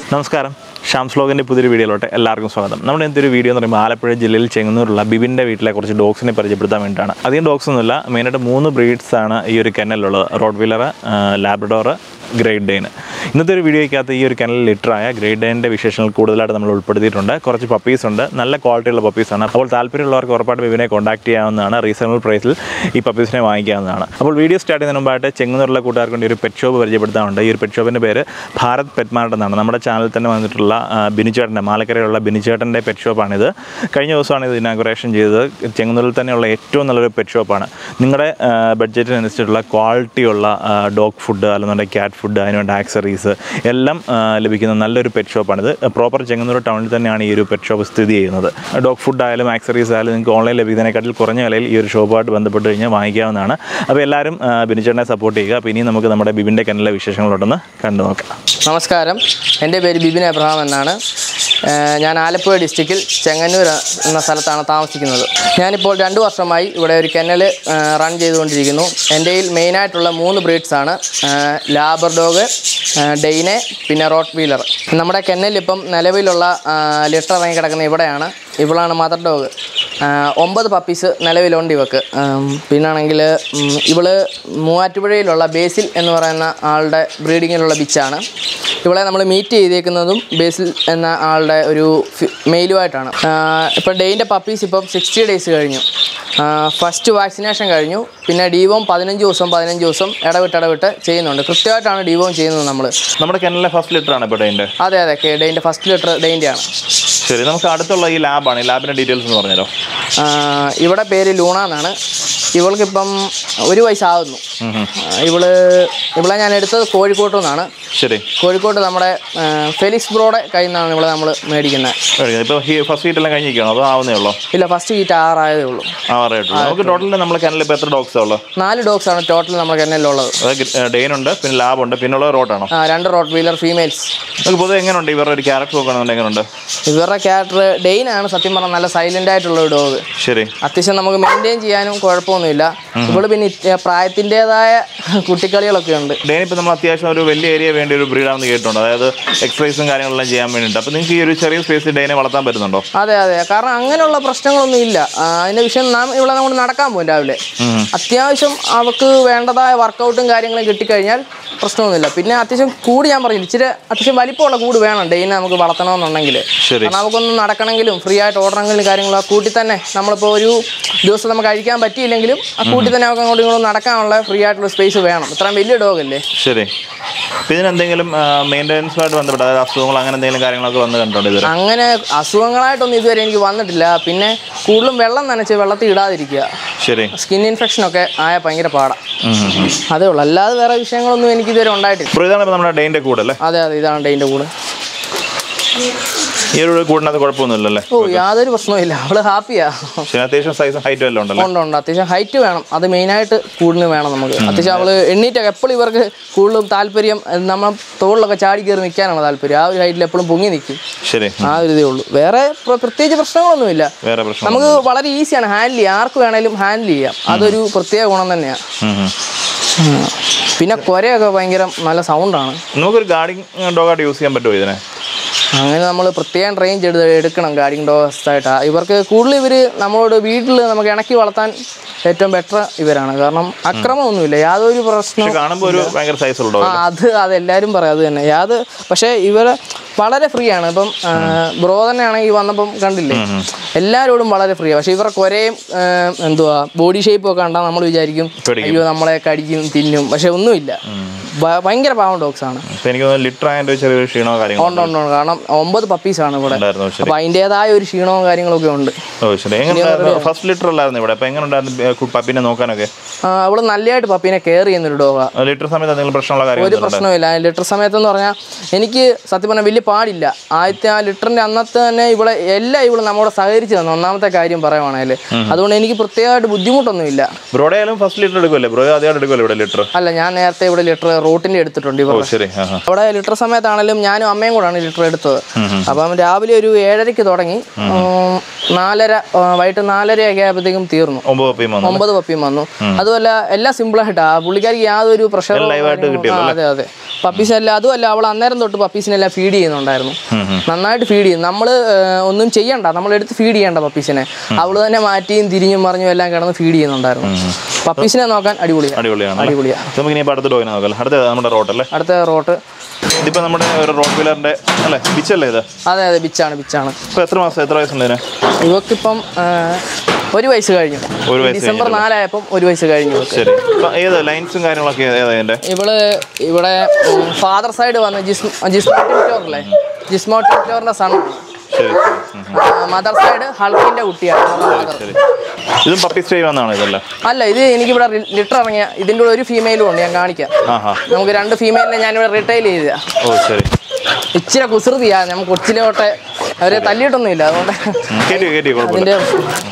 നമസ്കാരം ഷാംസ് വ്ലോഗിൻ്റെ പുതിയൊരു വീഡിയോയിലോട്ട് എല്ലാവർക്കും സ്വാഗതം നമ്മുടെ ഇന്നത്തെ ഒരു വീഡിയോ എന്ന് പറയുമ്പോൾ ആലപ്പുഴ ജില്ലയിൽ ചെങ്ങന്നൂരുള്ള ബിബിൻ്റെ വീട്ടിലെ കുറച്ച് ഡോഗ്സിനെ പരിചയപ്പെടുത്താൻ വേണ്ടിയിട്ടാണ് അധികം ഡോഗ്സ് ഒന്നുമില്ല മെയിനായിട്ട് മൂന്ന് ബ്രീഡ്സ് ആണ് ഈ ഒരു കെനലിലുള്ളത് Rottweiler Labrador Great Dane ഇന്നത്തെ ഒരു വീഡിയോയ്ക്കകത്ത് ഈ ഒരു കെനൽ ലിറ്ററായ ഗ്രേറ്റ് ഡെയിൻ്റെ വിശേഷങ്ങൾ കൂടുതലായിട്ട് നമ്മൾ ഉൾപ്പെടുത്തിയിട്ടുണ്ട് കുറച്ച് പപ്പീസ് ഉണ്ട് നല്ല ക്വാളിറ്റിയുള്ള പപ്പീസാണ് അപ്പോൾ താല്പര്യമുള്ളവർക്ക് ഉറപ്പായിട്ട് ബിബിനെ കോൺടാക്ട് ചെയ്യാവുന്നതാണ് റീസണബിൾ പ്രൈസിൽ ഈ പപ്പീസിനെ വാങ്ങിക്കാവുന്നതാണ് അപ്പോൾ വീഡിയോ സ്റ്റാർട്ട് ചെയ്യുന്നതിന് മുമ്പായിട്ട് ചെങ്ങന്നൂരുള്ള കൂട്ടുകാർക്ക് വേണ്ടി ഒരു പെറ്റ് ഷോപ്പ് പരിചയപ്പെടുത്താറുണ്ട് ഈ ഒരു പെറ്റ് ഷോപ്പിൻ്റെ പേര് ഭാരത് പെറ്റ് മാർട്ട് എന്നാണ് നമ്മുടെ ചാനലിൽ തന്നെ വന്നിട്ടുള്ള ആ, ബിനിച്ചേട്ടൻ്റെ മാലക്കരയിലുള്ള ബിനിച്ചേട്ടൻ്റെ പെറ്റ് ഷോപ്പാണിത് കഴിഞ്ഞ ദിവസമാണ് ഇത് ഇനാഗുറേഷൻ ചെയ്തത് ചെങ്ങന്നൂരിൽ തന്നെയുള്ള ഏറ്റവും നല്ലൊരു പെറ്റ് ഷോപ്പാണ് നിങ്ങളുടെ ബഡ്ജറ്റിനനുസരിച്ചുള്ള ക്വാളിറ്റിയുള്ള ഡോഗ് ഫുഡ് അല്ലെന്നുണ്ടെങ്കിൽ ക്യാറ്റ് ഫുഡ് അതിനുവേണ്ട ആക്സറീസ് എല്ലാം ആ, ലഭിക്കുന്ന നല്ലൊരു പെറ്റ് ഷോപ്പാണിത് പ്രോപ്പർ ചെങ്ങന്നൂർ ടൗണിൽ തന്നെയാണ് ഈ ഒരു പെറ്റ് ഷോപ്പ് സ്ഥിതി ചെയ്യുന്നത് ഡോഗ് ഫുഡ് ആയാലും ആക്സറീസ് ആയാലും നിങ്ങൾക്ക് ഓൺലൈൻ ലഭിക്കുന്നതിനെക്കാട്ടിൽ കുറഞ്ഞ വിലയിൽ ഈ ഒരു ഷോപ്പുമായിട്ട് ബന്ധപ്പെട്ട് കഴിഞ്ഞാൽ വാങ്ങിക്കാവുന്നതാണ് അപ്പോൾ എല്ലാവരും ആ, ബിനിച്ചേട്ടനെ സപ്പോർട്ട് ചെയ്യുക അപ്പോൾ ഇനിയും നമുക്ക് നമ്മുടെ ബിബിൻ്റെ കനലിലെ വിശേഷങ്ങളോട്ടൊന്ന് കണ്ടു നോക്കാം നമസ്കാരം എൻ്റെ പേര് ബിബിൻ എബ്രഹാം എന്നാണ് ഏഹ് ഞാൻ ആലപ്പുഴ ഡിസ്ട്രിക്റ്റിൽ ചെങ്ങന്നൂർ എന്ന സ്ഥലത്താണ് താമസിക്കുന്നത് ഞാനിപ്പോൾ രണ്ട് വർഷമായി ഇവിടെ ഒരു കെന്നൽ റൺ ചെയ്തുകൊണ്ടിരിക്കുന്നു എൻ്റെ കയ്യിൽ മെയിനായിട്ടുള്ള മൂന്ന് ബ്രീഡ്സാണ് ലാബർ ഡോഗ് ഡെയിനെ പിന്നെ റോട്ട് വീലർ നമ്മുടെ കെന്നലിൽ ഇപ്പം നിലവിലുള്ള ലിറ്റർ ഇറങ്ങി കിടക്കുന്ന ഇവിടെയാണ് ഇവളാണ് മദർ ഡോഗ് ഒമ്പത് പപ്പീസ് നിലവിലുണ്ട് ഇവക്ക് ഉം, പിന്നാണെങ്കിൽ ഉം, ഇവള് മൂവാറ്റുപുഴയിലുള്ള ബേസിൽ എന്ന് പറയുന്ന ആളുടെ ബ്രീഡിങ്ങിലുള്ള ബിച്ചാണ് ഇവളെ നമ്മൾ മീറ്റ് ചെയ്തേക്കുന്നതും ബേസിൽ എന്ന ആളുടെ ഒരു ഫി- മെയിലുമായിട്ടാണ് ഇപ്പോൾ ഡെയിൻ്റെ പപ്പീസ് ഇപ്പം സിക്സ്റ്റി ഡേയ്സ് കഴിഞ്ഞു ഫസ്റ്റ് വാക്സിനേഷൻ കഴിഞ്ഞു പിന്നെ ഡിവോം പതിനഞ്ച് ദിവസം പതിനഞ്ച് ദിവസം ഇടവിട്ട് ഇടവിട്ട് ചെയ്യുന്നുണ്ട് കൃത്യമായിട്ടാണ് ഡിവോം ചെയ്യുന്നത് നമ്മൾ നമ്മുടെ കെനലിലെ ഫസ്റ്റ് ലിറ്റർ ആണ് ഇപ്പോൾ ഡെയിൻ്റെ അതെ അതെ ഡെയിൻ്റെ ഫസ്റ്റ് ലിറ്റർ ഡെയിൻ്റെ ആണ് ശരി നമുക്ക് അടുത്തുള്ള ഈ ലാബാണ് ഈ ലാബിൻ്റെ ഡീറ്റെയിൽസ് എന്ന് പറഞ്ഞല്ലോ ആ, ഇവിടെ പേര് ലൂണ എന്നാണ് ഇവൾക്കിപ്പം ഒരു വയസ്സാകുന്നു ഉം ഉം. ആ, ഇവള് ഇവളെ ഞാൻ എടുത്തത് കോഴിക്കോട്ടു നിന്നാണ് ശരി കോഴിക്കോട്ട് നമ്മുടെ ആ, ഫെലിക്സ് ബ്രോയുടെ കയ്യിൽ നിന്നാണ് ഇവളെ നമ്മൾ മേടിക്കുന്നത് ഇപ്പോൾ ഫസ്റ്റ് ഹീറ്റ് എല്ലാം കഴിഞ്ഞിരിക്കുകയാണോ അതോ ആവുന്നേ ഉള്ളോ ഇല്ല ഫസ്റ്റ് ഹീറ്റ് ആറായതേ ഉള്ളൂ ആ പറയായിട്ടുള്ളൂ നമുക്ക് ടോട്ടൽ നമ്മുടെ കെനലിൽ ഇപ്പോൾ എത്ര ഡോഗ്സാണ് ഉള്ളത് നാല് ഡോഗ്സ് ആണ് ടോട്ടൽ നമ്മുടെ കെന്നലിലുള്ളത് അതായത് ഡെയിൻ ഉണ്ട് പിന്നെ ലാബ് ഉണ്ട് പിന്നെ ഉള്ളത് റോട്ടാണോ ആ രണ്ട് റോട്ട് വീലർ ഫീമെയിൽസ് നമുക്ക് പൊതുവെ എങ്ങനെയുണ്ട് ഇവരുടെ ഒരു ക്യാരക്ടർ നോക്കുകയാണെന്നുണ്ടെങ്കിൽ എങ്ങനെയുണ്ട് ഇവരുടെ ക്യാരക്ടർ ഡെയിൻ ആണ് സത്യം പറഞ്ഞാൽ നല്ല സൈലൻ്റ് ആയിട്ടുള്ള ഒരു ഡോഗ് ശരി അത്യാവശ്യം നമുക്ക് മെയിൻറ്റെയിൻ ചെയ്യാനും കുഴപ്പമൊന്നുമില്ല ഇവള് പിന്നെ ഇത്ത- പ്രായത്തിൻ്റെതായ കുട്ടിക്കളികളൊക്കെ ഉണ്ട് ഡെയിൻ ഇപ്പോൾ നമ്മൾ അത്യാവശ്യം ഒരു വലിയ ഏരിയ വേണ്ടി ഒരു ബ്രീഡാണെന്ന് കേട്ടിട്ടുണ്ട് അതായത് എക്സസൈസും കാര്യങ്ങളെല്ലാം ചെയ്യാൻ വേണ്ടിയിട്ട് അപ്പോൾ നിങ്ങൾക്ക് ഈ ഒരു ചെറിയ സ്പേസിൽ ഡെയിനെ വളർത്താൻ പറ്റുന്നുണ്ടോ അതെ അതെ കാരണം അങ്ങനെയുള്ള പ്രശ്നങ്ങളൊന്നും ഇല്ല ആ, അതിന്റെ വിഷയം നാം ഇവിടെ നമ്മൾ നടക്കാൻ പോകും രാവിലെ അത്യാവശ്യം അവർക്ക് വേണ്ടതായ വർക്കൗട്ടും കാര്യങ്ങളും കിട്ടിക്കഴിഞ്ഞാൽ പ്രശ്നമൊന്നുമില്ല പിന്നെ അത്യാവശ്യം കൂട് ഞാൻ പറഞ്ഞില്ല ഇച്ചിരി അത്യാവശ്യം വലിപ്പമുള്ള കൂട് വേണം ഡെയിനെ നമുക്ക് വളർത്തണമെന്നുണ്ടെങ്കിൽ ശരി കാരണം നമുക്കൊന്ന് നടക്കണമെങ്കിലും ഫ്രീ ആയിട്ട് ഓടണമെങ്കിലും കാര്യങ്ങളും ആ കൂട്ടി തന്നെ നമ്മളിപ്പോൾ ഒരു ദിവസം നമുക്ക് കഴിക്കാൻ പറ്റിയില്ലെങ്കിലും ആ കൂട്ടി തന്നെ നമുക്ക് അങ്ങോട്ടും ഇങ്ങോട്ടും നടക്കാനുള്ള ഫ്രീ ആയിട്ടുള്ള സ്പേസ് വേണം ഇത്രയും വലിയ ഡോഗ് അല്ലേ ശരി അപ്പോൾ ഇതിനെന്തെങ്കിലും മെയിൻ്റെനൻസുമായിട്ട് ബന്ധപ്പെട്ട് അതായത് അസുഖങ്ങൾ അങ്ങനെ എന്തെങ്കിലും കാര്യങ്ങളൊക്കെ വന്ന് കണ്ടിട്ടുണ്ട് ഇതുവരെ അങ്ങനെ അസുഖങ്ങളായിട്ടൊന്നും ഇതുവരെ എനിക്ക് വന്നിട്ടില്ല പിന്നെ കൂടുതലും വെള്ളം നനച്ച് വെള്ളത്തിൽ ഇടാതിരിക്കുക ശരി സ്കിൻ ഇൻഫെക്ഷനൊക്കെ ആയ ഭയങ്കര പാടാണ് അതേ ഉള്ളൂ അല്ലാതെ വേറെ വിഷയങ്ങളൊന്നും എനിക്ക് ഇതുവരെ ഉണ്ടായിട്ടില്ല അപ്പോൾ ഇതാണ് ഇപ്പോൾ നമ്മുടെ ഡെയിൻ്റെ കൂടല്ലേ അതെ അതെ ഇതാണ് ഡെയിൻ്റെ കൂടെ ഈ ഒരു കൂടിനകത്ത് കുഴപ്പമൊന്നുമില്ലല്ലേ ഓ യാതൊരു പ്രശ്നവും അവള് ഹാപ്പിയാ ശരി അത്യാവശ്യം സൈസും ഹൈറ്റും എല്ലാം ഉണ്ടല്ലോ ഉണ്ട് ഉണ്ട് അത്യാവശ്യം ഹൈറ്റ് വേണം അത് മെയിനായിട്ട് കൂടിന് വേണം നമുക്ക് അത്യാവശ്യം അവള് എണ്ണീറ്റൊക്കെ എപ്പോഴും ഇവർക്ക് കൂടുതലും താല്പര്യം നമ്മൾ തോളിലൊക്കെ ചാടി കയറി നിൽക്കാനാണ് താല്പര്യം ആ ഒരു ഹൈറ്റിൽ എപ്പോഴും പൊങ്ങി നിൽക്കും ശരി ആ ഒരു ഇതേ ഉള്ളൂ വേറെ പ്ര- പ്രത്യേകിച്ച് പ്രശ്നങ്ങളൊന്നുമില്ല വേറെ പ്രശ്നം നമുക്ക് വളരെ ഈസിയാണ് ഹാൻഡിൽ ചെയ്യാം ആർക്ക് വേണേലും ഹാൻഡിൽ ചെയ്യാം അതൊരു പ്രത്യേക ഗുണം തന്നെയാണ് ഉം, ഉം. പിന്നെ കുരയൊക്കെ ഭയങ്കര നല്ല സൗണ്ടാണ് നമുക്കൊരു ഗാർഡിങ് ഡോഗായിട്ട് യൂസ് ചെയ്യാൻ പറ്റുമോ ഇതിനെ അങ്ങനെ നമ്മൾ പ്രത്യേകം ട്രെയിൻ ചെയ്ത് എടുക്കണം ഗാർഡിങ് ഡോഗ്സ് ആയിട്ട് ഇവർക്ക് കൂടുതൽ ഇവർ നമ്മളോട് വീട്ടിൽ നമുക്ക് ഇണക്കി വളർത്താൻ ഏറ്റവും ബെറ്റർ ഇവരാണ് കാരണം അക്രമമൊന്നുമില്ല യാതൊരു പ്രശ്നം പക്ഷെ കാണുമ്പോൾ ഒരു ഭയങ്കര സൈസുള്ള ഡോഗ് ആ അത് അത് എല്ലാവരും പറയും അത് തന്നെ യാത് പക്ഷേ ഇവർ വളരെ ഫ്രീ ആണ് ഇപ്പം ബ്രോ തന്നെ ആണെങ്കിൽ വന്നപ്പം കണ്ടില്ലേ എല്ലാവരോടും വളരെ ഫ്രീ പക്ഷേ ഇവരുടെ കുരയും ആ, എന്തുവാ ബോഡി ഷേപ്പും ഒക്കെ കണ്ടാൽ നമ്മൾ വിചാരിക്കും പേടിക്കും. അയ്യോ നമ്മളെ കടിക്കും തിന്നും പക്ഷെ ഒന്നുമില്ല ഭ- ഭയങ്കര പാവം ഡോഗ്സ് ആണ് അപ്പോൾ എനിക്ക് തോന്നുന്നു ലിറ്റർ ആയതിൻ്റെ ഒരു ചെറിയൊരു ക്ഷീണമോ കാര്യങ്ങളോ ഉണ്ട് ഉണ്ട് ഉണ്ട്. കാരണം ഒമ്പത് പപ്പീസാണ് ഇവിടെ ഉണ്ടായിരുന്നു ശരി അപ്പൊ അതിൻ്റെതായ ഒരു ക്ഷീണവും കാര്യങ്ങളൊക്കെ ഉണ്ട് ഓ ശരി എങ്ങനെ ഫസ്റ്റ് ലിറ്റർ അല്ലായിരുന്നു ഇവിടെ അപ്പോൾ എങ്ങനെ ഉണ്ടായിരുന്നു പപ്പിനെ നോക്കാനൊക്കെ ആ, അവള് നല്ലതായിട്ട് പപ്പീനെ കെയർ ചെയ്യുന്നൊരു ഡോഗാ ലിറ്റർ സമയത്ത് എന്തെങ്കിലും പ്രശ്നമുള്ള ഒരു കാര്യങ്ങൾ പ്രശ്നമില്ല ലിറ്റർ സമയത്ത് എന്ന് പറഞ്ഞാൽ എനിക്ക് സത്യം പറഞ്ഞാൽ വലിയ പാടില്ല ആദ്യത്തെ ആ ലിറ്ററിന്റെ അന്നത്തെ തന്നെ ഇവിടെ എല്ലാം ഇവള് നമ്മോട് സഹകരിച്ച് തന്നു ഒന്നാമത്തെ കാര്യം പറയുവാണെങ്കിൽ അതുകൊണ്ട് എനിക്ക് പ്രത്യേകമായിട്ട് ബുദ്ധിമുട്ടൊന്നുമില്ല ബ്രോഡെ ആയാലും ഫസ്റ്റ് ലിറ്റർ എടുക്കുമല്ലേ ബ്രോ ആദ്യമായിട്ട് എടുക്കുമല്ലോ ഇവിടെ ലിറ്റർ അല്ല ഞാൻ നേരത്തെ ഇവിടെ ലിറ്റർ റോട്ടിൻ്റെ എടുത്തിട്ടുണ്ട് ഓ ഇവർ ശരി ആ ആ അവിടെ ലിറ്റർ സമയത്താണെങ്കിലും ഞാനും അമ്മയും കൂടാണ് ലിറ്റർ എടുത്തത് അപ്പം രാവിലെ ഒരു ഏഴരയ്ക്ക് തുടങ്ങി ഉം, നാലര ആ, വൈകിട്ട് നാലരയൊക്കെ ആയപ്പോഴത്തേക്കും തീർന്നു ഒമ്പത് പപ്പിയും വന്നു ഒമ്പത് പപ്പിയും വന്നു അതുമല്ല എല്ലാം സിമ്പിളായിട്ടാ പുള്ളിക്കാരിക്ക് യാതൊരു പ്രഷർ ലൈവായിട്ട് കിട്ടിയല്ലോ അതെ അതെ പപ്പീസ് എല്ലാം അതുമല്ല അവൾ അന്നേരം തൊട്ട് പപ്പീസിനെല്ലാം ഫീഡ് ചെയ്യുന്നുണ്ടായിരുന്നു നന്നായിട്ട് ഫീഡ് ചെയ്യും നമ്മൾ ഒന്നും ചെയ്യണ്ട നമ്മൾ എടുത്ത് ഫീഡ് ചെയ്യണ്ട പപ്പീസിനെ അവള് തന്നെ മാറ്റിയും തിരിഞ്ഞും മറിഞ്ഞും എല്ലാം കിടന്ന് ഫീഡ് ചെയ്യുന്നുണ്ടായിരുന്നു പപ്പീസിനെ നോക്കാൻ അടിപൊളിയാണ് അടിപൊളിയാണ് അടിപൊളിയാ നമുക്ക് ഇനി അടുത്ത ഡോയിനെ നോക്കാം അടുത്ത നമ്മുടെ റോട്ടല്ലേ അടുത്ത റോട്ട് ഇതിപ്പോ നമ്മുടെ ഒരു റോഡ് വീലറിന്റെ അല്ലേ ബിച്ചല്ലേ ഇത് അതെ അതെ ബിച്ചാണ് ബിച്ചാണ് ഇപ്പൊ എത്ര മാസം എത്ര വയസ്സുണ്ട് ഇതിന് ഇവക്കിപ്പം ആ, ഒരു വയസ്സ് കഴിഞ്ഞു ഒരു വയസ്സ് ഡിസംബർ നാലായപ്പം ഒരു വയസ്സ് കഴിഞ്ഞു ഇവക്ക്. ശരി ഇപ്പൊ ഏത് ലൈൻസും കാര്യങ്ങളൊക്കെ ഏതാ അതിന്റെ ഇവള് ഇവിടെ ഫാദർ സൈഡ് വന്ന് ജിസ് ജിസ്മോട്ടിറ്റോറിലെ ജിസ്മോട്ടിറ്റോറിന്റെ സൺ ശരി ഉം. മദർ സൈഡ് ഹൾക്കിന്റെ കുട്ടിയാണ് mother. ശരി ഇതും പപ്പി സ്റ്റേ വന്നാണ് ഇതല്ലേ അല്ല ഇത് എനിക്കിവിടെ ലിറ്റർ ഇറങ്ങിയ ഇതിൻ്റെ കൂടെ ഒരു ഫീമെയിലും ഉണ്ട് ഞാൻ കാണിക്കാം ആഹാ നമുക്ക് രണ്ട് ഫീമെയിലിനെ ഞാനിവിടെ റിട്ടൈൽ ചെയ്ത ഓ ശരി ഇച്ചിരി കുസൃതിയാ ഞാൻ കൊച്ചിലെ തൊട്ടെ അവരെ തല്ലിയിട്ടൊന്നുമില്ല അതുകൊണ്ട് ഉം, കേറ്റി കേറ്റി കുഴപ്പമില്ല അതിന്റെ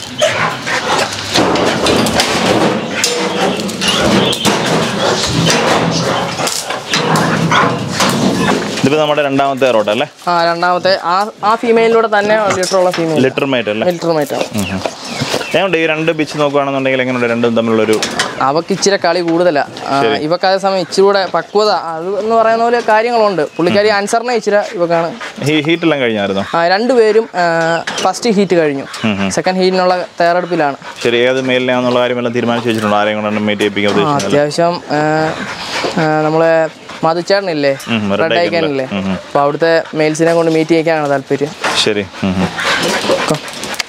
ഇതിപ്പോ നമ്മുടെ രണ്ടാമത്തെ റോഡ് അല്ലേ ആ രണ്ടാമത്തെ ആ ആ ഫീമെയിലിലൂടെ തന്നെ ലിറ്റർ ഉള്ള ഫീമെയിൽ ലിറ്റർ മേറ്റ് അല്ലേ ലിറ്റർ മൈറ്റാണ് എങ്ങനെയുണ്ട് ഈ രണ്ട് ബിച്ച് നോക്കുകയാണെന്നുണ്ടെങ്കിൽ എങ്ങനെയുണ്ട് രണ്ടും തമ്മിലുള്ളൊരു അവക്ക് ഇച്ചിരി കളി കൂടുതലാ ആ, ഇവക്ക് അതേ സമയം ഇച്ചിരി കൂടെ പക്വത അത് എന്ന് പറയുന്ന പോലെ കാര്യങ്ങളുണ്ട് പുള്ളിക്കാരി ആൻസറിനെ ഇച്ചിരി ഇവക്കാണ് ഹീ ഹീറ്റ് എല്ലാം കഴിഞ്ഞായിരുന്നോ ആ, രണ്ടുപേരും ഫസ്റ്റ് ഹീറ്റ് കഴിഞ്ഞു സെക്കൻഡ് ഹീറ്റിനുള്ള തയ്യാറെടുപ്പിലാണ് ശരി ഏത് മെയിലിനാന്നുള്ള കാര്യമെല്ലാം തീരുമാനിച്ച് വെച്ചിട്ടുണ്ടോ ആരെയും കൊണ്ടാണ് മേറ്റ് ചെയ്യിപ്പിക്കാൻ ആ, ഉദ്ദേശിക്കുന്നത് അത്യാവശ്യം ആ, ആ, നമ്മളെ മധുച്ചേട്ടനില്ലേ ഉം, Red റെഡ് Icon ഐക്കനില്ലേ ഉം, ഉം. അപ്പോൾ അവിടുത്തെ മെയിൽസിനെ കൊണ്ട് മീറ്റ് ചെയ്യിക്കാനാണ് താല്പര്യം ശരി ഉം, ഉം. കൊ.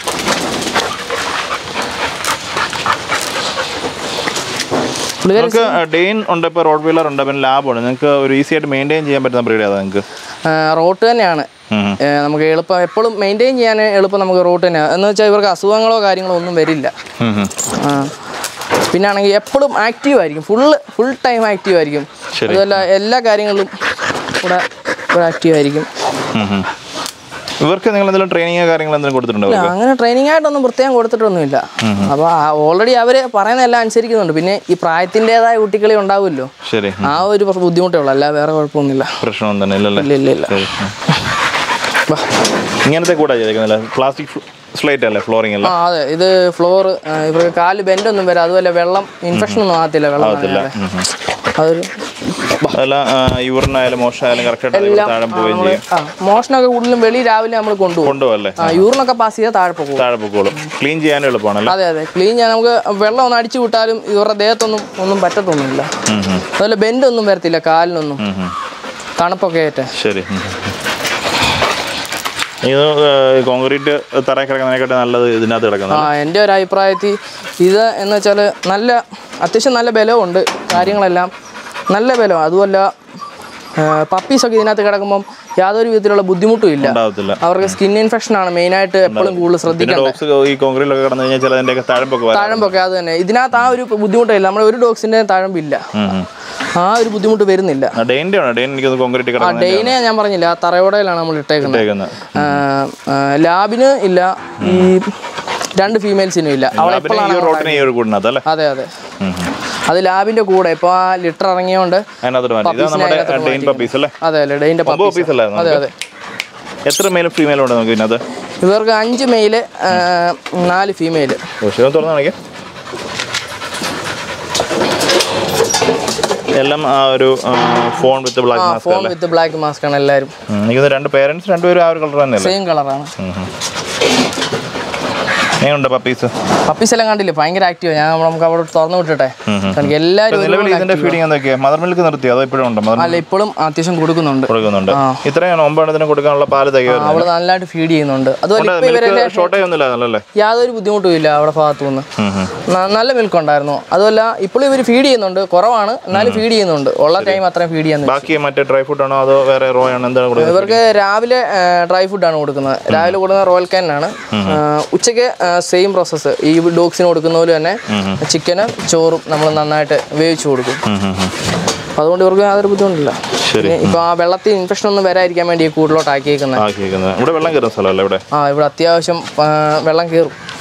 പുള്ളിക്കാരി നിങ്ങൾക്ക് ഡെയിൻ ഉണ്ട് ഇപ്പോൾ റോഡ് വീലർ ഉണ്ട് പിന്നെ ലാബുണ്ട് നിങ്ങൾക്ക് ഒരു ഈസി ആയിട്ട് മെയിൻറ്റെയിൻ ചെയ്യാൻ പറ്റുന്ന ബ്രീഡ് അതാ നിങ്ങൾക്ക് ആ, റോട്ട് തന്നെയാണ് ഉം. ഏ, നമുക്ക് എളുപ്പം എപ്പോഴും മെയിൻറ്റെയിൻ ചെയ്യാൻ എളുപ്പം നമുക്ക് റോട്ട് തന്നെയാണ് എന്ന് വെച്ചാൽ ഇവർക്ക് അസുഖങ്ങളോ കാര്യങ്ങളോ ഒന്നും വരില്ല ഉം, ഉം. ആ. പിന്നെ ആണെങ്കിൽ എപ്പോഴും ആക്റ്റീവ് ആയിരിക്കും ഫുള്ള് ഫുൾ ടൈം ആക്റ്റീവ് ആയിരിക്കും ശരി. അതുമല്ല എല്ലാ കാര്യങ്ങളിലും കൂടെ ഇവിടെ ആക്റ്റീവ് ആയിരിക്കും ഉം, ഉം. ഇവർക്ക് നിങ്ങൾ എന്തെങ്കിലും ട്രെയിനിങ്ങോ കാര്യങ്ങളോ എന്തെങ്കിലും കൊടുത്തിട്ടുണ്ടോ ഇല്ല, അങ്ങനെ ട്രെയിനിങ് ആയിട്ടൊന്നും പ്രത്യേകം കൊടുത്തിട്ടൊന്നുമില്ല അപ്പോൾ ഓൾറെഡി അവർ പറയുന്ന എല്ലാം അനുസരിക്കുന്നുണ്ട് പിന്നെ ഈ പ്രായത്തിൻ്റെതായ കുട്ടികളെ ഉണ്ടാവുമല്ലോ ശരി ആ ഒരു കുറച്ച് ബുദ്ധിമുട്ടേ ഉള്ളൂ അല്ല വേറെ കുഴപ്പമൊന്നുമില്ല പ്രശ്നമൊന്നും തന്നെ ഇല്ലല്ലേ ഇല്ല ഇല്ല ഇല്ല ശരി ഉം. വാ. ഇങ്ങനത്തെ കൂടെ ചെയ്തേക്കുന്നില്ല പ്ലാസ്റ്റിക് സ്ലേറ്റ് അല്ലേ ഫ്ലോറിംഗ് അല്ല ആ അതെ ഇത് ഫ്ലോർ ഇവർക്ക് കാല് ബെൻഡൊന്നും വരാം അതുപോലെ വെള്ളം ഇൻഫെക്ഷൻ ഒന്നും ആകത്തില്ല വെള്ളം ആകത്തില്ല നനയാതെ. ഉം, ഉം. അതൊരു അതെല്ലാം യൂറിനായാലും മോശമായാലും കറക്റ്റായിട്ട് അതേപോലെ എല്ലാം താഴെ പോവുകയും നമ്മള് ചെയ്യും ആ മോഷനൊക്കെ കൂടുതലും വെളി രാവിലെ നമ്മൾ കൊണ്ടുപോകും കൊണ്ടുപോകല്ലേ ആ യൂറിനൊക്കെ പാസ് ചെയ്താൽ താഴെ പോകും താഴെ പൊക്കോളും ക്ലീൻ ചെയ്യാനും എളുപ്പമാണല്ലേ അതെ അതെ ക്ലീൻ ചെയ്യാൻ നമുക്ക് വെള്ളം ഒന്ന് അടിച്ചു വിട്ടാലും ഇവരുടെ ദേഹത്തൊന്നും ഒന്നും പറ്റത്തൊന്നുമില്ല ഉം, ഉം. അതുപോലെ ബെൻഡ് ഒന്നും വരത്തില്ല കാലിനൊന്നും ഉം, ഉം. തണുപ്പൊക്കെ ആയിട്ട് ശരി ഉം, ഉം. ഇത് കോൺക്രീറ്റ് തറ കിടക്കുന്നതിനെക്കാട്ടി നല്ലത് ഇതിനകത്ത് ആ കിടക്കുന്നത് എൻ്റെ ഒരു അഭിപ്രായത്തിൽ ഇത് എന്ന് വെച്ചാൽ നല്ല അത്യാവശ്യം നല്ല ബലമുണ്ട് കാര്യങ്ങളെല്ലാം നല്ല ബലം അതുമല്ല പപ്പീസൊക്കെ ഇതിനകത്ത് കിടക്കുമ്പം യാതൊരു വിധത്തിലുള്ള ബുദ്ധിമുട്ടും ഇല്ല ഉണ്ടാവത്തില്ല അവർക്ക് സ്കിൻ ഇൻഫെക്ഷൻ ആണ് മെയിനായിട്ട് എപ്പോഴും കൂടുതൽ പിന്നെ ശ്രദ്ധിക്കേണ്ടത് ഡോഗ്സ് ഈ കോൺക്രീറ്റിലൊക്കെ കിടന്നു കഴിഞ്ഞാൽ ചിലതിൻ്റെയൊക്കെ താഴമ്പൊക്കെ വരാം താഴമ്പൊക്കെ അത് തന്നെ ഇതിനകത്ത് ആ ഒരു ബുദ്ധിമുട്ടില്ല നമ്മുടെ ഒരു ഡോഗ്സിൻ്റെ താഴമ്പില്ല ഉം, ഉം. ആ ഒരു ബുദ്ധിമുട്ട് വരുന്നില്ല ആ, ഡെയിൻ്റെ ആണോ ഡെയിൻ എനിക്കൊന്ന് കോൺക്രീറ്റ് ആ കിടക്കുന്നത് ഡെയിനെ ഞാൻ പറഞ്ഞില്ല ആ തറയോടയിലാണ് നമ്മൾ ഇട്ടേക്കുന്നത് ഇട്ടേക്കുന്നത് ആ, ആ, ലാബിന് ഇല്ല ഈ രണ്ട് ഫീമെയിൽസിനും ഇല്ല അവളെ പിന്നെ ഈ എപ്പോഴാണ് റോട്ടിന് ഈ ഒരു കൂടിനകത്ത് അല്ലേ അതെ അതെ ഉം, ഉം. അത് ലാബിന്റെ കൂടെ ഇപ്പോൾ ആ ലിറ്റർ ഇറങ്ങിയോണ്ട് അതിനകത്തോട്ട് മാറ്റി ഇത് പപ്പീസിനെ നമ്മുടെ അതിനകത്തോട്ട് ഡെയിൻ പപ്പീസ് അല്ലേ അതെ അല്ലേ ഡെയിൻ്റെ ഒമ്പത് പപ്പീസ് അല്ലായിരുന്നു അതെ അതെ എത്ര മെയിലും ഫീമെയിലും ഉണ്ട് നമുക്ക് ഇതിനകത്ത് ഇവർക്ക് അഞ്ച് മെയില് ആ, നാല് ഫീമെയില് പക്ഷേ ഒന്ന് തുറന്നു കാണിക്കാം എല്ലാം ആ ഒരു ഫോൺ വിത്ത് ബ്ലാക്ക് ആ മാസ്ക് ഫോൺ അല്ലേ വിത്ത് ബ്ലാക്ക് മാസ്ക് ആണ് എല്ലാവരും ഉം, എനിക്ക് രണ്ട് പേരൻസ് രണ്ടുപേരും ആ ഒരു കളർ തന്നെയല്ലേ സെയിം കളറാണ് എങ്ങനെയുണ്ട് പപ്പീസ് പപ്പീസ് എല്ലാം കണ്ടില്ലേ ഭയങ്കര ആക്റ്റീവ് ഞാൻ നമുക്ക് അവിടെ തുറന്നു വിട്ടിട്ടെ എനിക്ക് എല്ലാവരും നിലവിൽ ഒരുപോലെ ഇതിന്റെ ഫീഡിങ് എന്തൊക്കെയാ മദർ മിൽക്ക് നിർത്തിയോ അതോ ഇപ്പോഴും ഉണ്ടോ മദർ അല്ല ഇപ്പോഴും അത്യാവശ്യം കൊടുക്കുന്നുണ്ട് കൊടുക്കുന്നുണ്ട് ഇത്രയാണ് ഒമ്പതെണ്ണത്തിന് കൊടുക്കാനുള്ള പാല് തികയുന്നത് അവള് നല്ലതായിട്ട് ഫീഡ് ചെയ്യുന്നുണ്ട് അതുപോലെ ഇപ്പൊ ഇവരെ മിൽക്ക് ഷോർട്ടേജ് ഒന്നുമില്ല നല്ലല്ലേ യാതൊരു ബുദ്ധിമുട്ടും ഇല്ല അവിടെ ഭാഗത്തു നിന്ന് ഉം, ഉം. ന- നല്ല മിൽക്ക് ഉണ്ടായിരുന്നു അതുമല്ല ഇപ്പോഴും ഇവർ ഫീഡ് ചെയ്യുന്നുണ്ട് കുറവാണ് എന്നാലും ഫീഡ് ചെയ്യുന്നുണ്ട് ഉള്ള ടൈം അത്രയും ഫീഡ് ചെയ്യാൻ ബാക്കി മറ്റേ ഡ്രൈ ഫുഡ് ആണോ അതോ വേറെ റോ ആണോ എന്താണ് കൊടുക്കുന്നത് ഇവർക്ക് രാവിലെ ഡ്രൈ ഫുഡാണ് കൊടുക്കുന്നത് രാവിലെ കൊടുക്കുന്ന റോയൽ കാനാണ് ഉച്ചയ്ക്ക് സെയിം പ്രോസസ്സ് ഈ ഡോഗ്സിന് കൊടുക്കുന്ന പോലെ തന്നെ ചിക്കനും ചോറും നമ്മൾ നന്നായിട്ട് വേവിച്ച് കൊടുക്കും ഉം, ഉം, ഉം. അപ്പോൾ അതുകൊണ്ട് ഇവർക്ക് യാതൊരു ബുദ്ധിമുട്ടില്ല ശരി പിന്നെ ഇപ്പോൾ ആ വെള്ളത്തിൽ ഇൻഫെക്ഷൻ ഒന്നും വരാതിരിക്കാൻ വേണ്ടി ഈ കൂടുതലോട്ട് ആക്കിയേക്കുന്നത് ആക്കിയിരിക്കുന്നത് ഇവിടെ വെള്ളം കയറുന്ന സ്ഥലമല്ലേ ഇവിടെ ആ ഇവിടെ അത്യാവശ്യം ആ, വെള്ളം കയറും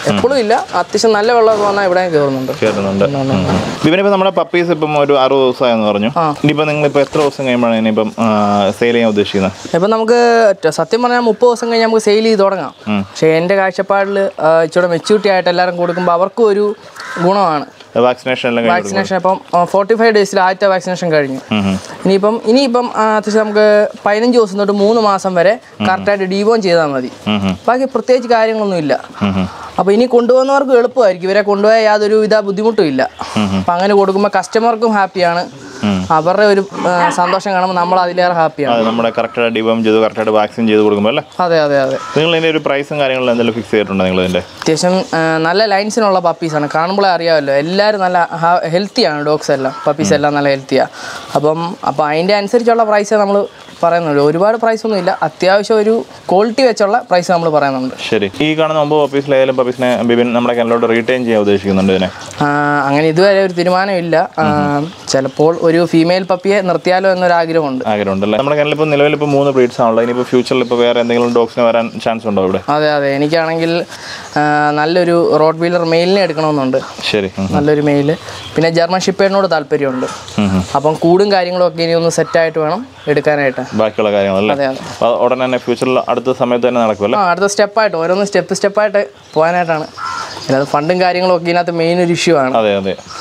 എപ്പോഴും ഇല്ല അത്യാവശ്യം നല്ല വെള്ളമൊക്കെ വന്നാൽ ഇവിടെ കയറുന്നുണ്ട് കയറുന്നുണ്ട് ഇവനിപ്പോ നമ്മുടെ പപ്പീസ് ഇപ്പം ഒരു അറുപത് ദിവസമായെന്ന് പറഞ്ഞു ഇനിയിപ്പോ നിങ്ങൾ ഇപ്പൊ എത്ര ദിവസം കഴിയുമ്പോഴാണ് ഇനിയിപ്പം സെയിൽ ചെയ്യാൻ ഉദ്ദേശിക്കുന്നത് ഇപ്പം നമുക്ക് റ്റ- സത്യം പറഞ്ഞാൽ മുപ്പത് ദിവസം കഴിഞ്ഞ് നമുക്ക് സെയിൽ ചെയ്ത് തുടങ്ങാം പക്ഷേ എൻ്റെ കാഴ്ചപ്പാടിൽ ഇച്ചിരി മെച്യൂരിറ്റി ആയിട്ട് എല്ലാവരും കൊടുക്കുമ്പോൾ അവർക്കും ഒരു ഗുണമാണ് വാക്സിനേഷൻ എല്ലാം കഴിഞ്ഞു വാക്സിനേഷൻ ഇപ്പം ഫോർട്ടി ഫൈവ് ഡേയ്സിൽ ആദ്യത്തെ വാക്സിനേഷൻ കഴിഞ്ഞു ഇനിയിപ്പം ഇനിയിപ്പം ആ, അത്യാവശ്യം നമുക്ക് പതിനഞ്ച് ദിവസം തൊട്ട് മൂന്ന് മാസം വരെ കറക്റ്റായിട്ട് ഡീബോൺ ചെയ്താൽ മതി ബാക്കി പ്രത്യേകിച്ച് കാര്യങ്ങളൊന്നും ഇല്ല അപ്പോൾ ഇനി കൊണ്ടുപോകുന്നവർക്ക് എളുപ്പമായിരിക്കും ഇവരെ കൊണ്ടുപോയാൽ യാതൊരു വിധ ബുദ്ധിമുട്ടും ഇല്ല അപ്പം അങ്ങനെ കൊടുക്കുമ്പോൾ കസ്റ്റമർക്കും ഹാപ്പിയാണ് അവരുടെ ഒരു ആ, സന്തോഷം കാണുമ്പോൾ നമ്മൾ അതിലേറെ ഹാപ്പിയാണ് അത് നമ്മുടെ കറക്റ്റായിട്ട് ഡിവം ചെയ്ത് കറക്റ്റായിട്ട് വാക്സിൻ ചെയ്ത് കൊടുക്കുമ്പോൾ അല്ലേ അതെ അതെ അതെ നിങ്ങൾ ഇതിന്റെ ഒരു പ്രൈസും കാര്യങ്ങളും എന്തെങ്കിലും ഫിക്സ് ചെയ്തിട്ടുണ്ടോ നിങ്ങൾ ഇതിന്റെ അത്യാവശ്യം ആ, നല്ല ലൈൻസിനുള്ള പപ്പീസാണ് കാണുമ്പോഴേ അറിയാമല്ലോ എല്ലാവരും നല്ല ഹെൽത്തിയാണ് ഡോഗ്സ് എല്ലാം പപ്പീസ് എല്ലാം നല്ല ഹെൽത്തിയാണ് അപ്പം അപ്പോൾ അതിൻ്റെ അനുസരിച്ചുള്ള പ്രൈസ് നമ്മൾ പറയുന്നുള്ളൂ ഒരുപാട് പ്രൈസ് ഒന്നും ഇല്ല അത്യാവശ്യം ഒരു ക്വാളിറ്റി വെച്ചുള്ള പ്രൈസ് നമ്മൾ പറയുന്നുണ്ട് ശരി ഈ കാണുന്ന ഒമ്പത് പപ്പീസിൽ ഏതെങ്കിലും പപ്പീസിനെ ബിബിൻ നമ്മുടെ കനലോട്ട് റീറ്റെയിൻ ചെയ്യാൻ ഉദ്ദേശിക്കുന്നുണ്ട് ഇതിനെ ആ, അങ്ങനെ ഇതുവരെ ഒരു തീരുമാനമില്ല ആ, ചിലപ്പോൾ ഒരു ഫീമെയിൽ പപ്പിയെ നിർത്തിയാലോ എന്നൊരു ആഗ്രഹമുണ്ട് ആഗ്രഹമുണ്ടല്ലേ നമ്മുടെ കനലിൽ ഇപ്പോൾ നിലവിൽ ഇപ്പോൾ മൂന്ന് ബ്രീഡ്സ് ആണല്ലോ ഇനിയിപ്പോൾ ഫ്യൂച്ചറിൽ ഇപ്പോൾ വേറെ എന്തെങ്കിലും ഡോഗ്സിന് വരാൻ ചാൻസ് ഉണ്ടോ ഇവിടെ അതെ അതെ എനിക്കാണെങ്കിൽ ആ, നല്ലൊരു റോഡ് വീലർ മെയിലിനെ എടുക്കണമെന്നുണ്ട് ശരി ഉം. നല്ലൊരു മെയിൽ പിന്നെ ജർമ്മൻ ഷിപ്പേഡിനോട് താല്പര്യമുണ്ട് ഉം ഉം. അപ്പം കൂടും കാര്യങ്ങളും ഒക്കെ ഇനി ഒന്ന് സെറ്റായിട്ട് വേണം എടുക്കാനായിട്ട് ബാക്കിയുള്ള കാര്യങ്ങളല്ലേ അതെ അതെ അപ്പോൾ ഉടനെ തന്നെ ഫ്യൂച്ചറിൽ അടുത്ത സമയത്ത് തന്നെ നടക്കുമല്ലോ ആ അടുത്ത സ്റ്റെപ്പായിട്ട് ഓരോന്ന് സ്റ്റെപ്പ് സ്റ്റെപ്പായിട്ട് പോകാനായിട്ടാണ് അല്ലാതെ ഫണ്ടും കാര്യങ്ങളും ഒക്കെ ഇതിനകത്ത് മെയിൻ ഒരു ഇഷ്യൂ ആണ് അതെ അതെ